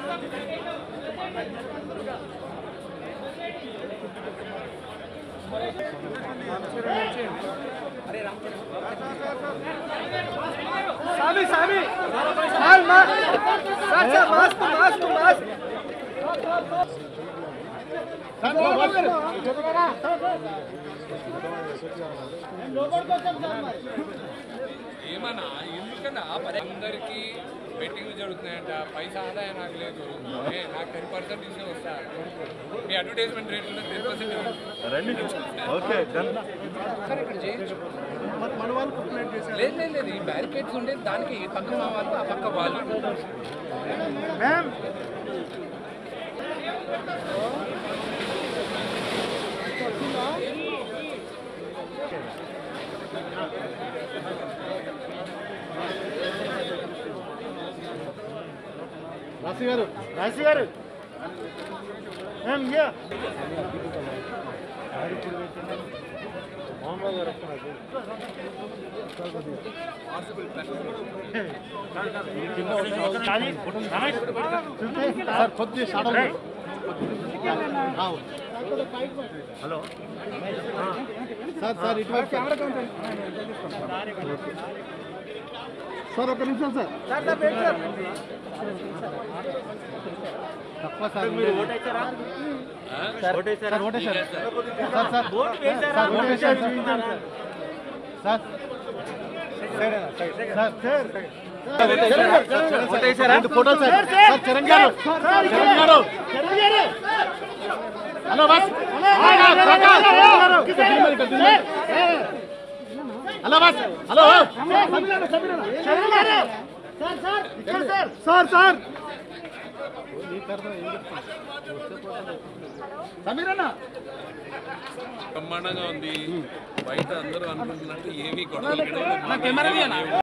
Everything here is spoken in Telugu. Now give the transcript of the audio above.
సామి సామి మాల్ మాల్ sir sir mask mask mask ఏమన్నా ఎందుకన్నా మరి అందరికీ బెట్టింగ్ జరుగుతున్నాయంట పైసా ఆదాయం నాకు లేదు ఏ, నాకు టెన్ పర్సెంట్ ఇస్తే వస్తా మీ అడ్వర్టైజ్మెంట్ రేట్ ఉంటే టెన్ పర్సెంట్ రండి ఓకే డన్ సార్ ఇక్కడ చేయొచ్చు లేదు లేదు లేదు ఈ బ్యారికేడ్స్ ఉండే దానికి ఈ పక్క మా వాళ్ళు ఆ పక్క వాళ్ళు మ్యామ్ రాసి గారు రాసి గారు మ్యామ్ ఇయ్యా సార్ కొద్ది హలో సార్ సార్ ఇటువైపు సార్ ఒక నిమిషం సార్ తక్కువ సార్ మీరు ఓటేశారా సార్ ఓటేశారు సార్ సార్ సార్ ఓటేశారు సార్ సార్ రెండు ఫోటోలు sir sir Charan garu Charan garu hello boss hello boss hello sir sir సమీరన్నా బ్రహ్మాండంగా ఉంది బయట అందరూ అనుకుంటున్నట్టు ఏమీ గొడవలు గిడవలు